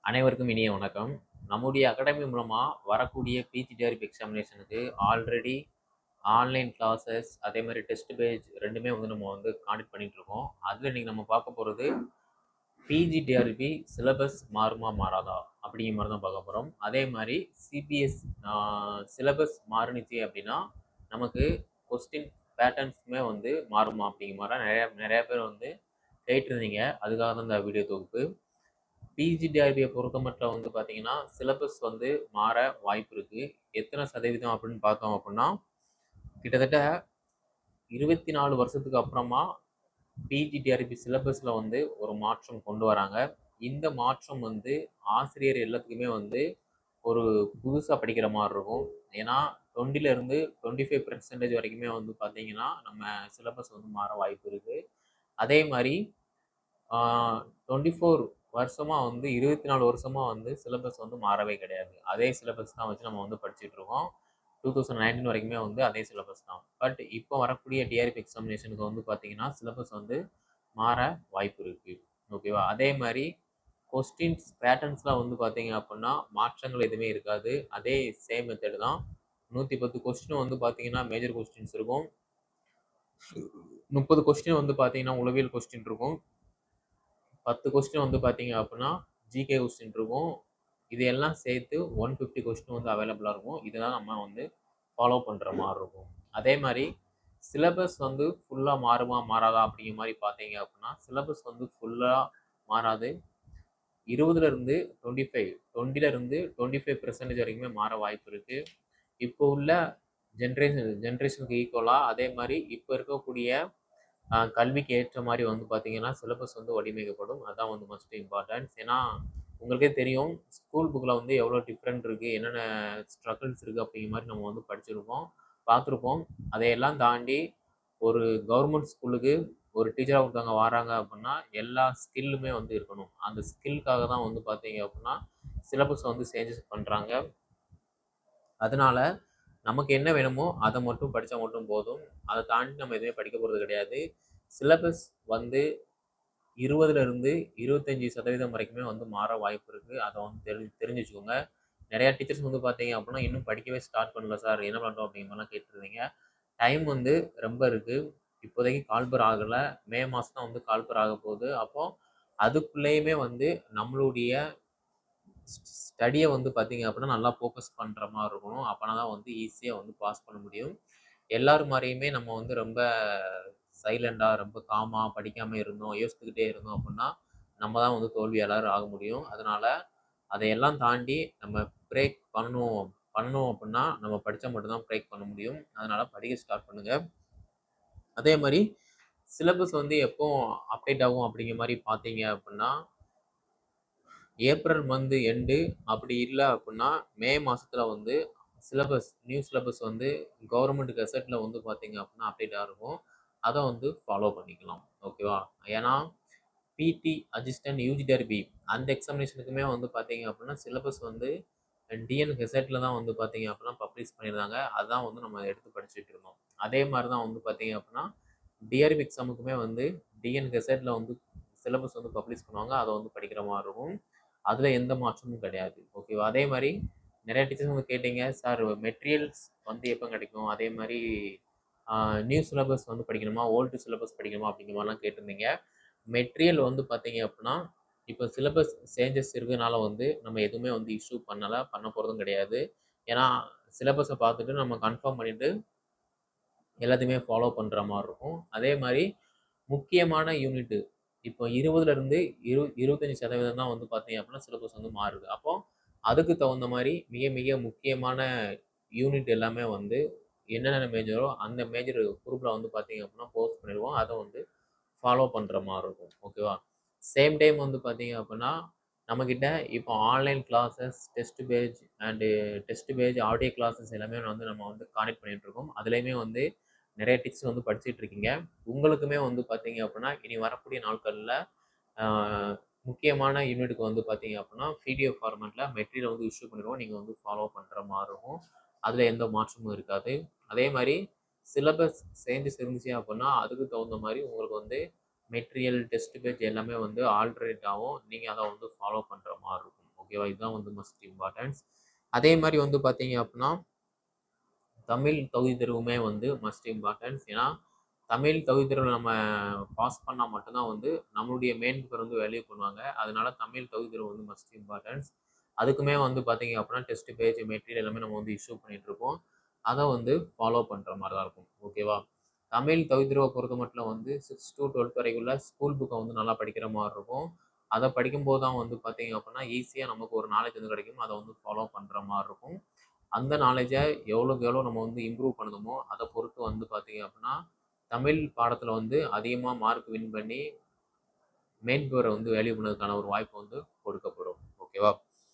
அனைவருக்கும் இனிய வணக்கம் நம்முடைய அகாடமி மூலமாக வரக்கூடிய பிஜிடிஆர்பி எக்ஸாமினேஷனுக்கு ஆல்ரெடி ஆன்லைன் கிளாஸஸ் அதே மாதிரி டெஸ்ட் பேஜ் ரெண்டுமே வந்து நம்ம வந்து காண்டக்ட் பண்ணிட்டு இருக்கோம் அதில் இன்னைக்கு நம்ம பார்க்க போகிறது பிஜிடிஆர்பி சிலபஸ் மாறுமா மாறாதா அப்படிங்கிற மாதிரி தான் பார்க்க போகிறோம் அதே மாதிரி சிபிஎஸ் சிலபஸ் மாறுனுச்சு அப்படின்னா நமக்கு கொஸ்டின் பேட்டர்ன்ஸுமே வந்து மாறுமா அப்படிங்கிற மாதிரி நிறையா நிறையா பேர் வந்து கேட்டிருந்தீங்க அதுக்காக தான் இந்த வீடியோ தொகுப்பு பிஜிடிஆர்பியை பொறுத்த மட்டும் வந்து பார்த்தீங்கன்னா சிலபஸ் வந்து மாற வாய்ப்பு இருக்குது எத்தனை சதவீதம் அப்படின்னு பார்த்தோம் அப்படின்னா கிட்டத்தட்ட இருபத்தி நாலு வருஷத்துக்கு அப்புறமா பிஜிடிஆர்பி சிலபஸில் வந்து ஒரு மாற்றம் கொண்டு வராங்க இந்த மாற்றம் வந்து ஆசிரியர் எல்லாத்துக்குமே வந்து ஒரு புதுசாக படிக்கிற மாதிரி இருக்கும் ஏன்னா டுவெண்ட்டிலேருந்து டுவெண்ட்டி ஃபைவ் பெர்சன்டேஜ் வரைக்குமே வந்து பார்த்தீங்கன்னா நம்ம சிலபஸ் வந்து மாற வாய்ப்பு இருக்குது அதே மாதிரி டுவெண்ட்டி ஃபோர் வருஷமாக வந்து இருபத்தி நாலு வருஷமாக வந்து சிலபஸ் வந்து மாறவே கிடையாது அதே சிலபஸ் தான் வச்சு நம்ம வந்து படிச்சுட்டு இருக்கோம் டூ தௌசண்ட் நைன்டீன் வரைக்குமே வந்து அதே சிலபஸ் தான் பட் இப்போ வரக்கூடிய டிஆர்பி எக்ஸாமினேஷனுக்கு வந்து பார்த்தீங்கன்னா சிலபஸ் வந்து மாற வாய்ப்பு இருக்குது ஓகேவா அதே மாதிரி கொஸ்டின்ஸ் பேட்டர்ன்ஸ்லாம் வந்து பார்த்தீங்க அப்படின்னா மாற்றங்கள் எதுவுமே இருக்காது அதே சேம் மெத்தட் தான் நூற்றி பத்து கொஸ்டின் வந்து பார்த்தீங்கன்னா மேஜர் கொஸ்டின்ஸ் இருக்கும் முப்பது கொஸ்டின் வந்து பார்த்தீங்கன்னா உளவியல் கொஸ்டின் இருக்கும் பத்து கொஸ்டின் வந்து பார்த்தீங்க அப்படின்னா ஜிகே கொஸ்டின் இருக்கும் இது எல்லாம் சேர்த்து ஒன் ஃபிஃப்டி கொஸ்டின் வந்து அவைலபிளாக இருக்கும் இதெல்லாம் நம்ம வந்து ஃபாலோ பண்ணுற மாதிரி இருக்கும் அதே மாதிரி சிலபஸ் வந்து ஃபுல்லாக மாறுமா மாறாதா அப்படிங்கிற மாதிரி பார்த்தீங்க அப்படின்னா சிலபஸ் வந்து ஃபுல்லாக மாறாது இருபதுலேருந்து டுவெண்ட்டி ஃபைவ் டுவெண்ட்டிலேருந்து டுவெண்ட்டி ஃபைவ் பெர்சன்டேஜ் வரைக்குமே மாற வாய்ப்பு இருக்குது இப்போ உள்ள ஜென்ரேஷன் ஜென்ரேஷனுக்கு ஈக்குவலாக அதே மாதிரி இப்போ இருக்கக்கூடிய ஆஹ் கல்விக்கு ஏற்ற மாதிரி வந்து பார்த்தீங்கன்னா சிலபஸ் வந்து வடிவமைக்கப்படும் அதான் வந்து மஸ்ட் இம்பார்ட்டன்ஸ் ஏன்னா உங்களுக்கே தெரியும் ஸ்கூல் புக்கில் வந்து எவ்வளோ டிஃப்ரெண்ட் இருக்குது என்னென்ன ஸ்ட்ரகிள்ஸ் இருக்குது அப்படிங்கிற மாதிரி நம்ம வந்து படிச்சிருப்போம் பார்த்துருப்போம் அதையெல்லாம் தாண்டி ஒரு கவர்மெண்ட் ஸ்கூலுக்கு ஒரு டீச்சராக ஒருத்தவங்க வராங்க அப்படின்னா எல்லா ஸ்கில்லுமே வந்து இருக்கணும் அந்த ஸ்கில்லுக்காக தான் வந்து பார்த்தீங்க அப்படின்னா சிலபஸ் வந்து சேஞ்சஸ் பண்ணுறாங்க அதனால நமக்கு என்ன வேணுமோ அதை மட்டும் படித்தா மட்டும் போதும் அதை தாண்டி நம்ம எதுவுமே படிக்க போகிறது கிடையாது சிலபஸ் வந்து இருபதுல இருந்து இருபத்தஞ்சி சதவீதம் வரைக்குமே வந்து மாற வாய்ப்பு இருக்குது அதை வந்து தெரி தெரிஞ்சு வச்சுக்கோங்க நிறையா டீச்சர்ஸ் வந்து பார்த்தீங்க அப்படின்னா இன்னும் படிக்கவே ஸ்டார்ட் பண்ணல சார் என்ன பண்ணுறோம் அப்படிங்கிற மாதிரிலாம் கேட்டிருந்தீங்க டைம் வந்து ரொம்ப இருக்குது இப்போதைக்கு கால்பர் ஆகலை மே மாதம் தான் வந்து கால்பர் ஆக போகுது அப்போது அதுக்குள்ளேயுமே வந்து நம்மளுடைய ஸ்டடியை வந்து பார்த்தீங்க அப்படின்னா நல்லா ஃபோக்கஸ் பண்ணுற மாதிரி இருக்கணும் அப்போனா தான் வந்து ஈஸியாக வந்து பாஸ் பண்ண முடியும் எல்லாரும் மாதிரியுமே நம்ம வந்து ரொம்ப சைலண்டாக ரொம்ப காமாக படிக்காமல் இருந்தோம் யோசித்துக்கிட்டே இருந்தோம் அப்படின்னா நம்ம தான் வந்து தோல்வியாளர் ஆக முடியும் அதனால் அதையெல்லாம் தாண்டி நம்ம பிரேக் பண்ணணும் பண்ணணும் அப்படின்னா நம்ம படித்தா மட்டும்தான் பிரேக் பண்ண முடியும் அதனால் படிக்க ஸ்டார்ட் பண்ணுங்கள் அதே மாதிரி சிலபஸ் வந்து எப்போ அப்டேட் ஆகும் அப்படிங்கிற மாதிரி பார்த்தீங்க அப்படின்னா ஏப்ரல் மந்த் எண்டு அப்படி இல்லை அப்படின்னா மே மாதத்தில் வந்து சிலபஸ் நியூ சிலபஸ் வந்து கவர்மெண்ட் கெசட்டில் வந்து பார்த்தீங்க அப்படின்னா அப்டேட்டாக இருக்கும் அதை வந்து ஃபாலோ பண்ணிக்கலாம் ஓகேவா ஏன்னா பிடி அசிஸ்டன்ட் யூஜிடிஆர்பி அந்த எக்ஸாமினேஷனுக்குமே வந்து பார்த்தீங்க அப்படின்னா சிலபஸ் வந்து டிஎன் ஹெசட்டில் தான் வந்து பார்த்தீங்க அப்படின்னா பப்ளிஷ் பண்ணியிருந்தாங்க அதுதான் வந்து நம்ம எடுத்து படிச்சுட்டு இருந்தோம் அதே மாதிரி தான் வந்து பார்த்தீங்க அப்படின்னா டிஆர்பி எக்ஸாமுக்குமே வந்து டிஎன் ஹெசட்டில் வந்து சிலபஸ் வந்து பப்ளிஷ் பண்ணுவாங்க அதை வந்து படிக்கிற மாதிரி இருக்கும் அதில் எந்த மாற்றமும் கிடையாது ஓகேவா அதே மாதிரி நிறைய டீச்சர்ஸ் வந்து கேட்டீங்க சார் மெட்டீரியல்ஸ் வந்து எப்போ கிடைக்கும் அதே மாதிரி நியூ சிலபஸ் வந்து படிக்கணுமா ஓல்டு சிலபஸ் படிக்கணுமா அப்படிங்கிற மாதிரிலாம் கேட்டிருந்தீங்க மெட்டீரியல் வந்து பார்த்தீங்க அப்படின்னா இப்போ சிலபஸ் சேஞ்சஸ் இருக்கிறதுனால வந்து நம்ம எதுவுமே வந்து இஷ்யூ பண்ணலை பண்ண போகிறதும் கிடையாது ஏன்னா சிலபஸை பார்த்துட்டு நம்ம கன்ஃபார்ம் பண்ணிவிட்டு எல்லாத்தையுமே ஃபாலோ பண்ணுற மாதிரி இருக்கும் அதே மாதிரி முக்கியமான யூனிட்டு இப்போ இருபதுலேருந்து இரு இருபத்தஞ்சி சதவீதம் தான் வந்து பார்த்தீங்க அப்படின்னா சிலபஸ் வந்து மாறுது அப்போ அதுக்கு தகுந்த மாதிரி மிக மிக முக்கியமான யூனிட் எல்லாமே வந்து என்னென்ன மேஜரோ அந்த மேஜர் குரூப்பில் வந்து பார்த்தீங்க அப்படின்னா போஸ்ட் பண்ணிடுவோம் அதை வந்து ஃபாலோ பண்ணுற மாதிரி இருக்கும் ஓகேவா சேம் டைம் வந்து பார்த்தீங்க அப்படின்னா நம்மக்கிட்ட இப்போ online classes test page and test page audio classes எல்லாமே வந்து நம்ம வந்து காண்டக்ட் பண்ணிகிட்டு இருக்கோம் அதுலேயுமே வந்து நிறைய டிப்ஸ் வந்து படிச்சுட்டு இருக்கீங்க உங்களுக்குமே வந்து பார்த்தீங்க அப்படின்னா இனி வரக்கூடிய நாட்களில் முக்கியமான யூனிட்டுக்கு வந்து பார்த்தீங்க அப்படின்னா பிடிஎஃப் ஃபார்மேட்டில் மெட்டீரியல் வந்து இஷ்யூ பண்ணிடுவோம் நீங்கள் வந்து ஃபாலோ பண்ணுற மாதிரி இருக்கும் அதில் எந்த மாற்றமும் இருக்காது அதே மாதிரி சிலபஸ் சேஞ்சஸ் இருந்துச்சு அப்படின்னா அதுக்கு தகுந்த மாதிரி உங்களுக்கு வந்து மெட்டீரியல் டெஸ்ட் பேஜ் எல்லாமே வந்து ஆல்டரேட் ஆகும் நீங்கள் அதை வந்து ஃபாலோ பண்ணுற மாதிரி இருக்கும் ஓகேவா இதுதான் வந்து மஸ்ட் இம்பார்ட்டன்ஸ் அதே மாதிரி வந்து பார்த்தீங்க அப்படின்னா தமிழ் தகுதி தேர்வுமே வந்து மஸ்ட் இம்பார்ட்டன்ஸ் ஏன்னா தமிழ் தகுதி தேர்வு நம்ம பாஸ் பண்ணால் மட்டும்தான் வந்து நம்மளுடைய மெயின் பேப்பர் வந்து வேல்யூ பண்ணுவாங்க அதனால தமிழ் தகுதி தேர்வு வந்து மஸ்ட் இம்பார்ட்டன்ஸ் அதுக்குமே வந்து பார்த்தீங்க அப்படின்னா டெஸ்ட் பேஜ் மெட்டீரியல் எல்லாமே நம்ம வந்து இஷ்யூ பண்ணிட்டு இருக்கோம் அதை வந்து ஃபாலோ பண்ணுற மாதிரி தான் இருக்கும் ஓகேவா தமிழ் தகுதிருவை பொறுத்த மட்டும் வந்து சிக்ஸ் டு டுவெல்த் வரைக்குள்ள ஸ்கூல் புக்கை வந்து நல்லா படிக்கிற மாதிரி இருக்கும் அதை படிக்கும்போது தான் வந்து பார்த்தீங்க அப்படின்னா ஈஸியாக நமக்கு ஒரு நாலேஜ் வந்து கிடைக்கும் அதை வந்து ஃபாலோ பண்ணுற மாதிரி இருக்கும் அந்த நாலேஜை எவ்வளோக்கு எவ்வளோ நம்ம வந்து இம்ப்ரூவ் பண்ணணுமோ அதை பொறுத்து வந்து பார்த்தீங்க அப்படின்னா தமிழ் பாடத்தில் வந்து அதிகமாக மார்க் வின் பண்ணி மெயின் பேரை வந்து வேல்யூ பண்ணதுக்கான ஒரு வாய்ப்பு வந்து கொடுக்கப்படும் ஓகேவா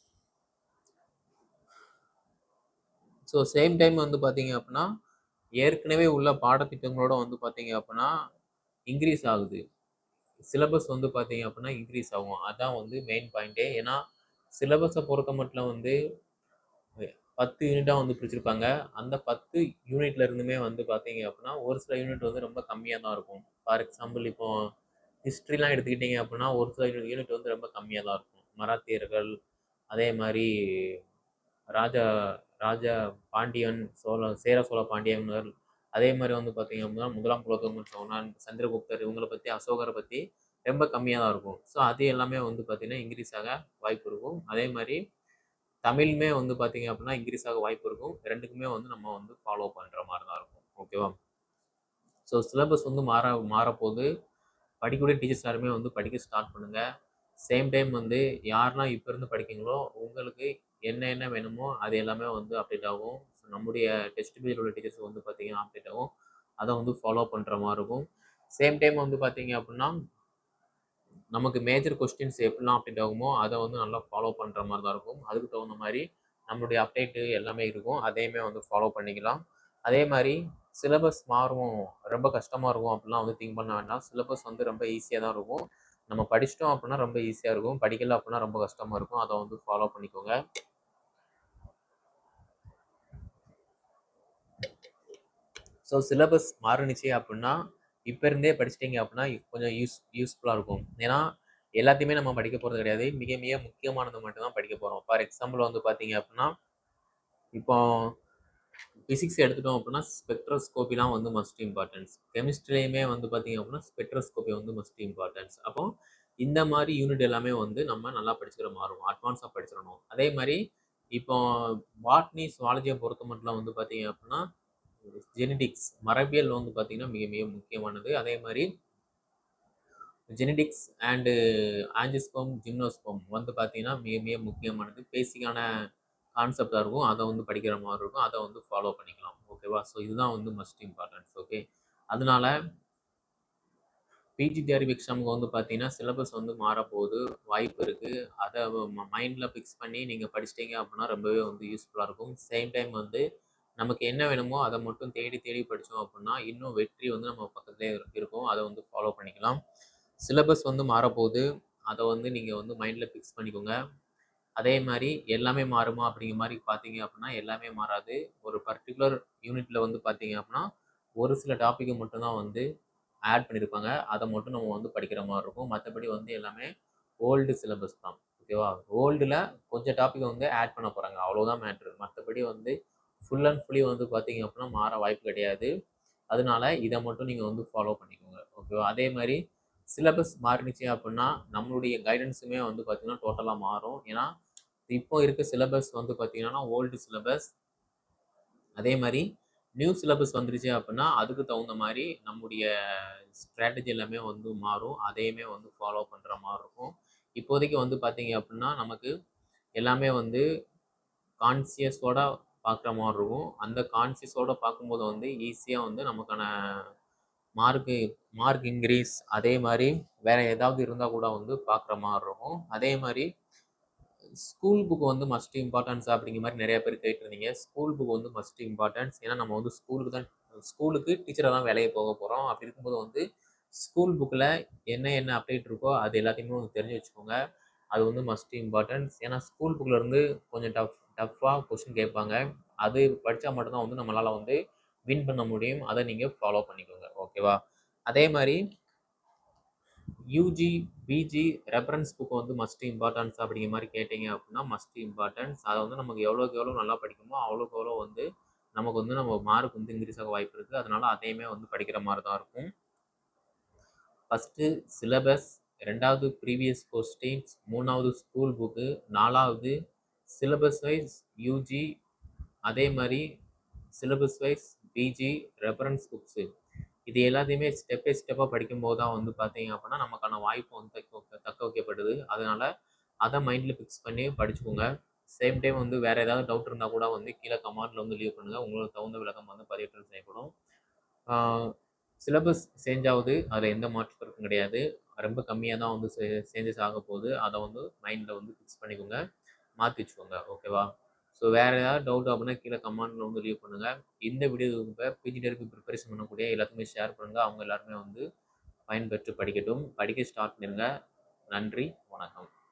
ஸோ சேம் டைம் வந்து பார்த்தீங்க அப்படின்னா ஏற்கனவே உள்ள பாடத்திட்டங்களோட வந்து பார்த்தீங்க அப்படின்னா இன்க்ரீஸ் ஆகுது சிலபஸ் வந்து பார்த்தீங்க அப்படின்னா இன்க்ரீஸ் ஆகும் அதான் வந்து மெயின் பாயிண்ட்டே ஏன்னா சிலபஸை பொறுத்த மட்டும் வந்து பத்து யூனிட்டாக வந்து பிரிச்சிருப்பாங்க அந்த பத்து யூனிட்ல இருந்துமே வந்து பார்த்தீங்க அப்படின்னா ஒரு சில யூனிட் வந்து ரொம்ப கம்மியாக தான் இருக்கும் ஃபார் எக்ஸாம்பிள் இப்போ ஹிஸ்ட்ரிலாம் எடுத்துக்கிட்டீங்க அப்படின்னா ஒரு சில யூனிட் வந்து ரொம்ப கம்மியாக தான் இருக்கும் மராத்தியர்கள் அதே மாதிரி ராஜா ராஜா பாண்டியன் சோழ சேர சோழ பாண்டியன்கள் அதே மாதிரி வந்து பார்த்தீங்க அப்படின்னா முதலாம் குலோத்துங்கன் சோழன் சந்திரகுப்தர் இவங்களை பற்றி அசோகரை பற்றி ரொம்ப கம்மியாக தான் இருக்கும் ஸோ அது எல்லாமே வந்து பார்த்தீங்கன்னா இன்க்ரீஸ் ஆக வாய்ப்பு இருக்கும் அதே மாதிரி தமிழுமே வந்து பார்த்தீங்க அப்படின்னா இன்க்ரீஸ் ஆக வாய்ப்பு இருக்கும் ரெண்டுக்குமே வந்து நம்ம வந்து ஃபாலோ பண்ணுற மாதிரி தான் இருக்கும் ஓகேவா ஸோ சிலபஸ் வந்து மாற மாறப்போது படிக்கக்கூடிய டீச்சர்ஸ் எல்லாருமே வந்து படிக்க ஸ்டார்ட் பண்ணுங்கள் சேம் டைம் வந்து யாரெல்லாம் இப்போ இருந்து படிக்கீங்களோ உங்களுக்கு என்ன என்ன வேணுமோ அது எல்லாமே வந்து அப்டேட் ஆகும் ஸோ நம்முடைய டெஸ்ட் பேஜில் உள்ள டீச்சர்ஸ் வந்து பார்த்தீங்கன்னா அப்டேட் ஆகும் அதை வந்து ஃபாலோ பண்ணுற மாதிரி இருக்கும் சேம் டைம் வந்து பார்த்தீங்க அப்படின்னா நமக்கு மேஜர் கொஸ்டின்ஸ் எப்படிலாம் அப்டேட் ஆகுமோ அதை வந்து நல்லா ஃபாலோ பண்ணுற மாதிரி தான் இருக்கும் அதுக்கு தகுந்த மாதிரி நம்மளுடைய அப்டேட்டு எல்லாமே இருக்கும் அதையுமே வந்து ஃபாலோ பண்ணிக்கலாம் அதே மாதிரி சிலபஸ் மாறும் ரொம்ப கஷ்டமாக இருக்கும் அப்படிலாம் வந்து திங்க் பண்ண வேண்டாம் சிலபஸ் வந்து ரொம்ப ஈஸியாக தான் இருக்கும் நம்ம படிச்சிட்டோம் அப்படின்னா ரொம்ப ஈஸியாக இருக்கும் படிக்கல அப்படின்னா ரொம்ப கஷ்டமாக இருக்கும் அதை வந்து ஃபாலோ பண்ணிக்கோங்க ஸோ சிலபஸ் மாறுனுச்சு அப்படின்னா இப்போ இருந்தே படிச்சிட்டிங்க அப்படின்னா கொஞ்சம் யூஸ் யூஸ்ஃபுல்லாக இருக்கும் ஏன்னா எல்லாத்தையுமே நம்ம படிக்க போகிறது கிடையாது மிக மிக முக்கியமானது மட்டும் தான் படிக்க போகிறோம் ஃபார் எக்ஸாம்பிள் வந்து பார்த்தீங்க அப்படின்னா இப்போ ஃபிசிக்ஸ் எடுத்துட்டோம் அப்படின்னா ஸ்பெக்ட்ரோஸ்கோப்பிலாம் வந்து மஸ்ட் இம்பார்ட்டன்ஸ் கெமிஸ்ட்ரிலையுமே வந்து பார்த்தீங்க அப்படின்னா ஸ்பெக்ட்ரோஸ்கோப்பி வந்து மஸ்ட் இம்பார்ட்டன்ஸ் அப்போ இந்த மாதிரி யூனிட் எல்லாமே வந்து நம்ம நல்லா படிச்சுக்கிற மாறும் அட்வான்ஸாக படிச்சிடணும் அதே மாதிரி இப்போ பாட்னி சுவாலஜியை பொறுத்த மட்டும் வந்து பார்த்தீங்க அப்படின்னா ஜெனடிக்ஸ் மரபியல் வந்து பார்த்தீங்கன்னா மிக மிக முக்கியமானது அதே மாதிரி ஜெனடிக்ஸ் அண்டு ஆஞ்சிஸ்பம் ஜிம்னோஸ்பம் வந்து பார்த்தீங்கன்னா மிக மிக முக்கியமானது பேசிக்கான கான்செப்டாக இருக்கும் அதை வந்து படிக்கிற மாதிரி இருக்கும் அதை வந்து ஃபாலோ பண்ணிக்கலாம் ஓகேவா ஸோ இதுதான் வந்து மஸ்ட் இம்பார்ட்டன்ஸ் ஓகே அதனால பிஜி தியரி எக்ஸாமுக்கு வந்து பார்த்தீங்கன்னா சிலபஸ் வந்து மாறப்போகுது வாய்ப்பு இருக்குது அதை மைண்டில் ஃபிக்ஸ் பண்ணி நீங்கள் படிச்சிட்டிங்க அப்படின்னா ரொம்பவே வந்து யூஸ்ஃபுல்லாக இருக்கும் சேம் டைம் வந்து நமக்கு என்ன வேணுமோ அதை மட்டும் தேடி தேடி படித்தோம் அப்படின்னா இன்னும் வெற்றி வந்து நம்ம பக்கத்துலேயே இருக்கும் அதை வந்து ஃபாலோ பண்ணிக்கலாம் சிலபஸ் வந்து மாறப்போகுது அதை வந்து நீங்கள் வந்து மைண்டில் ஃபிக்ஸ் பண்ணிக்கோங்க அதே மாதிரி எல்லாமே மாறுமா அப்படிங்கிற மாதிரி பார்த்தீங்க அப்படின்னா எல்லாமே மாறாது ஒரு பர்டிகுலர் யூனிட்டில் வந்து பார்த்தீங்க அப்படின்னா ஒரு சில டாப்பிக்கை மட்டும்தான் வந்து ஆட் பண்ணியிருப்பாங்க அதை மட்டும் நம்ம வந்து படிக்கிற மாதிரி இருக்கும் மற்றபடி வந்து எல்லாமே ஓல்டு சிலபஸ் தான் ஓகேவா ஓல்டில் கொஞ்சம் டாபிக் வந்து ஆட் பண்ண போகிறாங்க அவ்வளோதான் மேட்ரு மற்றபடி வந்து ஃபுல் அண்ட் ஃபுல்லி வந்து பார்த்தீங்க அப்படின்னா மாற வாய்ப்பு கிடையாது அதனால இதை மட்டும் நீங்கள் வந்து ஃபாலோ பண்ணிக்கோங்க ஓகேவா அதே மாதிரி சிலபஸ் மாறினுச்சு அப்படின்னா நம்மளுடைய கைடன்ஸுமே வந்து பார்த்தீங்கன்னா டோட்டலாக மாறும் ஏன்னா இப்போ இருக்க சிலபஸ் வந்து பார்த்தீங்கன்னா ஓல்டு சிலபஸ் அதே மாதிரி நியூ சிலபஸ் வந்துருச்சு அப்படின்னா அதுக்கு தகுந்த மாதிரி நம்முடைய ஸ்ட்ராட்டஜி எல்லாமே வந்து மாறும் அதையுமே வந்து ஃபாலோ பண்ணுற மாதிரி இருக்கும் இப்போதைக்கு வந்து பார்த்தீங்க அப்படின்னா நமக்கு எல்லாமே வந்து கான்சியஸோட பார்க்குற மாதிரி இருக்கும் அந்த கான்சியஸோட பார்க்கும்போது வந்து ஈஸியாக வந்து நமக்கான மார்க்கு மார்க் இன்க்ரீஸ் அதே மாதிரி வேற ஏதாவது இருந்தால் கூட வந்து பார்க்குற மாதிரி இருக்கும் அதே மாதிரி ஸ்கூல் புக் வந்து மஸ்ட் இம்பார்ட்டன்ஸ் அப்படிங்கிற மாதிரி நிறைய பேர் கேட்டிருந்தீங்க ஸ்கூல் புக் வந்து மஸ்ட் இம்பார்ட்டன்ஸ் ஏன்னா நம்ம வந்து ஸ்கூலுக்கு தான் ஸ்கூலுக்கு டீச்சராக தான் வேலையை போக போகிறோம் அப்படி இருக்கும்போது வந்து ஸ்கூல் புக்கில் என்ன என்ன அப்டேட் இருக்கோ அது எல்லாத்தையுமே வந்து தெரிஞ்சு வச்சுக்கோங்க அது வந்து மஸ்ட் இம்பார்ட்டன்ஸ் ஏன்னா ஸ்கூல் புக்கில் இருந்து கொஞ்சம் டஃப் டஃப்பாக கொஸ்டின் கேட்பாங்க அது படித்தா மட்டும்தான் வந்து நம்மளால் வந்து வின் பண்ண முடியும் அதை நீங்கள் ஃபாலோ பண்ணிக்கோங்க ஓகேவா அதே மாதிரி யூஜி பிஜி ரெஃபரன்ஸ் புக் வந்து மஸ்ட் இம்பார்ட்டன்ஸ் அப்படிங்கிற மாதிரி கேட்டிங்க அப்படின்னா மஸ்ட் இம்பார்ட்டன்ஸ் அதை வந்து நமக்கு எவ்வளோக்கு எவ்வளோ நல்லா படிக்குமோ அவ்வளோக்கு எவ்வளோ வந்து நமக்கு வந்து நம்ம மார்க் வந்து இன்க்ரீஸ் ஆக வாய்ப்பு இருக்குது அதனால அதையுமே வந்து படிக்கிற மாதிரி தான் இருக்கும் ஃபஸ்ட்டு சிலபஸ் ரெண்டாவது ப்ரீவியஸ் கொஸ்டின்ஸ் மூணாவது ஸ்கூல் புக்கு நாலாவது சிலபஸ் வைஸ் யூஜி அதே மாதிரி syllabus wise PG reference books இது எல்லாத்தையுமே ஸ்டெப் பை ஸ்டெப்பாக படிக்கும்போது தான் வந்து பார்த்தீங்க அப்படின்னா நமக்கான வாய்ப்பு வந்து தக்க வைக்க- தக்க வைக்கப்படுது அதனால அதை மைண்டில் ஃபிக்ஸ் பண்ணி படிச்சுக்கோங்க சேம் டைம் வந்து வேறு ஏதாவது டவுட் இருந்தால் கூட வந்து கீழே கமெண்ட்டில் வந்து லீவ் பண்ணுங்கள் உங்களுக்கு தகுந்த விளக்கம் வந்து பதிவேற்றம் செய்யப்படும் சிலபஸ் சேஞ்ச் ஆகுது அதில் எந்த மாற்று கருத்தும் கிடையாது ரொம்ப கம்மியாக தான் வந்து சேஞ்சஸ் ஆக போகுது அதை வந்து மைண்டில் வந்து ஃபிக்ஸ் பண்ணிக்கோங்க மாற்றி வச்சுக்கோங்க ஓகேவா ஸோ வேறு ஏதாவது டவுட் அப்படின்னா கீழே கமெண்ட்டில் வந்து லீவ் பண்ணுங்கள் இந்த வீடியோ இப்போ பிஜி டெருக்கு ப்ரிப்பரேஷன் பண்ணக்கூடிய எல்லாத்துக்குமே ஷேர் பண்ணுங்கள் அவங்க எல்லாருமே வந்து பயன்பெற்று படிக்கட்டும் படிக்க ஸ்டார்ட் பண்ணுங்க நன்றி வணக்கம்